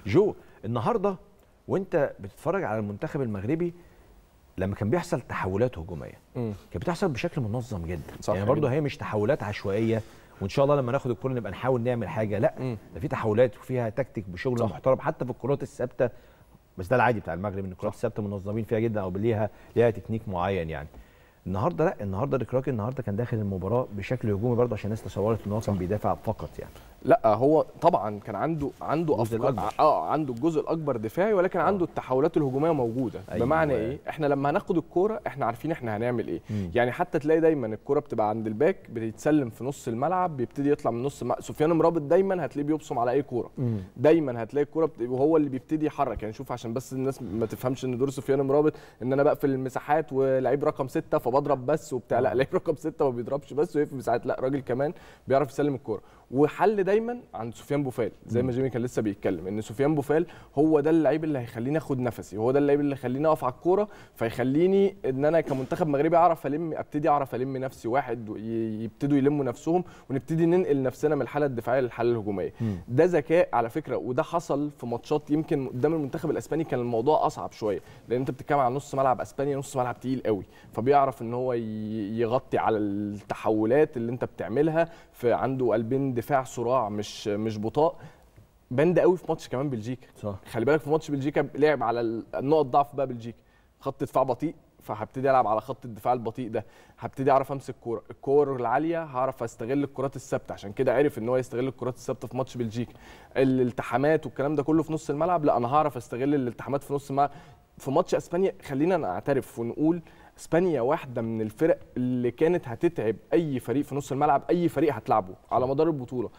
جو النهارده وانت بتتفرج على المنتخب المغربي لما كان بيحصل تحولات هجوميه مم. كانت بتحصل بشكل منظم جدا صح يعني برضه جدا. هي مش تحولات عشوائيه وان شاء الله لما ناخد الكوره نبقى نحاول نعمل حاجه لا مم. ده في تحولات وفيها تكتيك بشغل صح. محترم حتى في الكرات الثابته بس ده العادي بتاع المغرب ان الكرات الثابته منظمين فيها جدا او ليها ليها تكنيك معين يعني النهارده لا النهارده الكراكي النهارده كان داخل المباراه بشكل هجومي برضه عشان الناس تصورت ان هو كان بيدافع فقط يعني لا هو طبعا كان عنده عنده الجزء افكار الأكبر. اه عنده الجزء الاكبر دفاعي ولكن عنده التحولات الهجوميه موجوده أيوة. بمعنى ايه احنا لما هناخد الكوره احنا عارفين احنا هنعمل ايه مم. يعني حتى تلاقي دايما الكوره بتبقى عند الباك بتتسلم في نص الملعب بيبتدي يطلع من نص الملعب سفيان مرابط دايما هتلاقيه بيبصم على اي كوره مم. دايما هتلاقي الكوره بت... وهو اللي بيبتدي يحرك يعني شوف عشان بس الناس ما تفهمش ان دور سفيان مرابط ان انا بقفل المساحات ولعيب رقم ستة فبضرب بس وبتاع لا لعيب رقم ستة ما بيضربش بس ويقفل مساحات لا راجل كمان بيعرف يسلم الكوره وحل دايما عند سفيان بوفال زي ما جيمي كان لسه بيتكلم ان سفيان بوفال هو ده اللعيب اللي هيخليني اخد نفسي هو ده اللعيب اللي هيخليني اقف على الكوره فيخليني ان انا كمنتخب مغربي اعرف الم ابتدي اعرف الم نفسي واحد ي- يبتدوا يلموا نفسهم ونبتدي ننقل نفسنا من الحاله الدفاعيه للحاله الهجوميه مم. ده ذكاء على فكره وده حصل في ماتشات يمكن قدام المنتخب الاسباني كان الموضوع اصعب شويه لان انت بتتكلم على نص ملعب اسبانيا نص ملعب تقيل قوي فبيعرف ان هو ي- يغطي على التحولات اللي انت بتعملها في عنده قلبين دفاع صراع مش مش بطاء بان ده قوي في ماتش كمان بلجيكا صح خلي بالك في ماتش بلجيكا لعب على ال- النقط ضعف بقى بلجيكا خط دفاع بطيء فهبتدي العب على خط الدفاع البطيء ده هبتدي اعرف امسك كوره الكور العاليه هعرف استغل الكرات الثابته عشان كده عرف ان هو يستغل الكرات الثابته في ماتش بلجيكا الالتحامات والكلام ده كله في نص الملعب لا انا هعرف استغل الالتحامات في نص الملعب في ماتش اسبانيا خلينا نعترف ونقول اسبانيا واحده من الفرق اللي كانت هتتعب اي فريق في نص الملعب اي فريق هتلعبه على مدار البطوله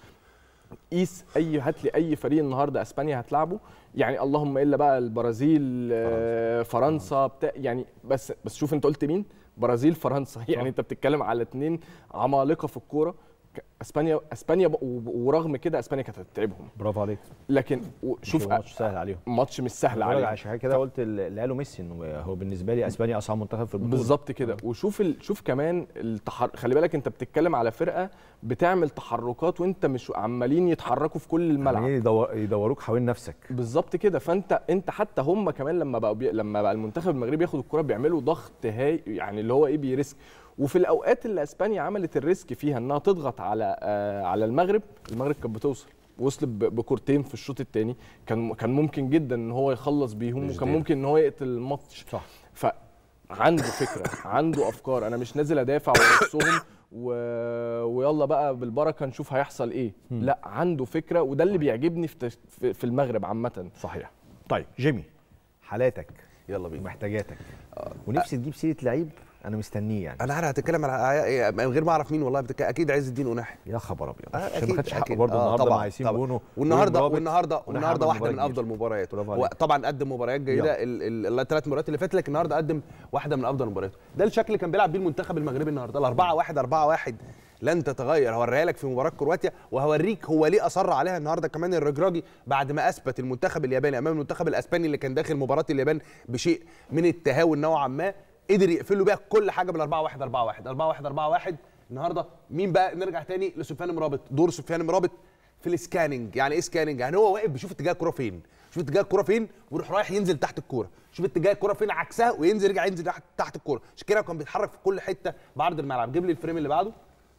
قيس اي هات لي اي فريق النهارده اسبانيا هتلعبه يعني اللهم الا بقى البرازيل فرنسا, فرنسا بتاع يعني بس بس شوف انت قلت مين برازيل فرنسا يعني انت بتتكلم على اتنين عمالقه في الكوره ك- اسبانيا اسبانيا ب- و- ورغم كده اسبانيا كانت هتتعبهم برافو عليك لكن و- شوف شوف ماتش سهل عليهم ماتش مش سهل عليك عليهم عشان كده قلت اللي قاله ميسي انه هو بالنسبه لي اسبانيا اصعب منتخب في البطوله بالظبط كده وشوف ال... شوف كمان التحر... خلي بالك انت بتتكلم على فرقه بتعمل تحركات وانت مش عمالين يتحركوا في كل الملعب عمالين يدور- يدوروك حوالين نفسك بالظبط كده فانت انت حتى هم كمان لما بقوا بي... لما بقى المنتخب المغربي ياخد الكره بيعملوا ضغط هاي يعني اللي هو ايه بيريسك وفي الاوقات اللي اسبانيا عملت الريسك فيها انها تضغط على آه على المغرب المغرب كانت بتوصل وصل ب- بكورتين في الشوط الثاني كان كان ممكن جدا ان هو يخلص بيهم مش وكان دي. ممكن ان هو يقتل الماتش صح فعنده فكره عنده افكار انا مش نازل ادافع وارصهم و... ويلا بقى بالبركه نشوف هيحصل ايه مم. لا عنده فكره وده اللي بيعجبني في تش- في في المغرب عامه صحيح طيب جيمي حالاتك يلا بينا ومحتاجاتك ونفسي تجيب سيره لعيب انا مستنيه يعني انا عارف هتتكلم على إيه، من غير ما اعرف مين والله بتك... اكيد عز الدين قناحي يا خبر ابيض آه، عشان أكيد، ما خدش حقه أكيد. برضه آه، النهارده طبعاً، مع ياسين طبعاً. بونو والنهارده ورابط. والنهارده وراح والنهارده عمل واحده مباراة من افضل كبيرة. المباريات برافو هو عليك. طبعا قدم مباريات جيده الثلاث مباريات اللي فاتت لكن النهارده قدم واحده من افضل المباريات ده الشكل اللي كان بيلعب بيه المنتخب المغربي النهارده الأربعة واحد أربعة واحد لن تتغير هوريها لك في مباراه كرواتيا وهوريك هو ليه اصر عليها النهارده كمان الرجراجي بعد ما اثبت المنتخب الياباني امام المنتخب الاسباني اللي كان داخل مباراه اليابان بشيء من التهاون نوعا ما قدر يقفلوا بيها كل حاجه بال 4 1 4 1 4 1 4 1 النهارده مين بقى نرجع تاني لسفيان مرابط دور سفيان مرابط في السكاننج يعني ايه سكاننج يعني هو واقف بيشوف اتجاه الكوره فين شوف اتجاه الكوره فين ويروح رايح ينزل تحت الكوره شوف اتجاه الكوره فين عكسها وينزل يرجع ينزل تحت تحت الكوره عشان كده كان بيتحرك في كل حته بعرض الملعب جيب لي الفريم اللي بعده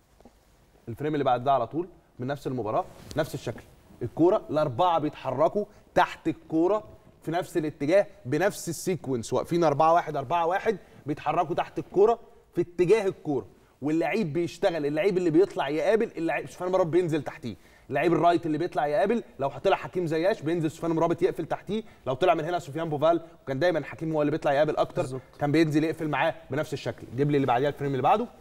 الفريم اللي بعد ده على طول من نفس المباراه نفس الشكل الكوره الاربعه بيتحركوا تحت الكوره في نفس الاتجاه بنفس السيكونس واقفين 4 1 4 1 بيتحركوا تحت الكوره في اتجاه الكوره واللعيب بيشتغل اللعيب اللي بيطلع يقابل اللعيب سفيان مرابط بينزل تحتيه اللعيب الرايت اللي بيطلع يقابل لو طلع حكيم زياش بينزل سفيان مرابط يقفل تحتيه لو طلع من هنا سفيان بوفال وكان دايما حكيم هو اللي بيطلع يقابل اكتر بالظبط. كان بينزل يقفل معاه بنفس الشكل جيب لي اللي بعديها الفريم اللي بعده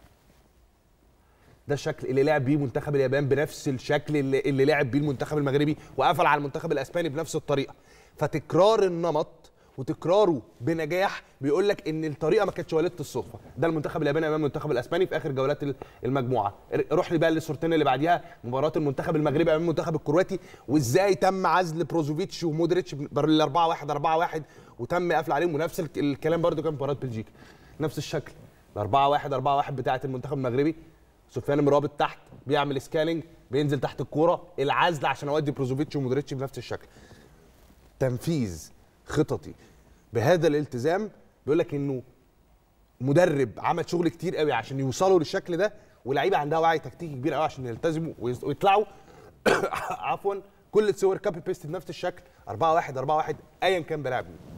ده الشكل اللي لعب بيه منتخب اليابان بنفس الشكل اللي, اللي لعب بيه المنتخب المغربي وقفل على المنتخب الاسباني بنفس الطريقه فتكرار النمط وتكراره بنجاح بيقول لك ان الطريقه ما كانتش وليده الصدفه ده المنتخب الياباني امام المنتخب الاسباني في اخر جولات ال- المجموعه روح لي بقى للصورتين اللي بعديها مباراه المنتخب المغربي امام المنتخب الكرواتي وازاي تم عزل بروزوفيتش ومودريتش بال 4 1 4 1 وتم قفل عليهم ونفس الك- الكلام برده كان في مباراه بلجيكا نفس الشكل ال 4 1 4 1 بتاعه المنتخب المغربي سفيان مرابط تحت بيعمل سكاننج بينزل تحت الكوره العزل عشان اودي بروزوفيتش ومودريتش بنفس الشكل تنفيذ خططي بهذا الالتزام بيقول لك انه مدرب عمل شغل كتير قوي عشان يوصلوا للشكل ده ولعيبه عندها وعي تكتيكي كبير قوي عشان يلتزموا ويز- ويطلعوا عفوا كل الصور كابي بيست بنفس الشكل 4 1 4 1 ايا كان بيلعب مين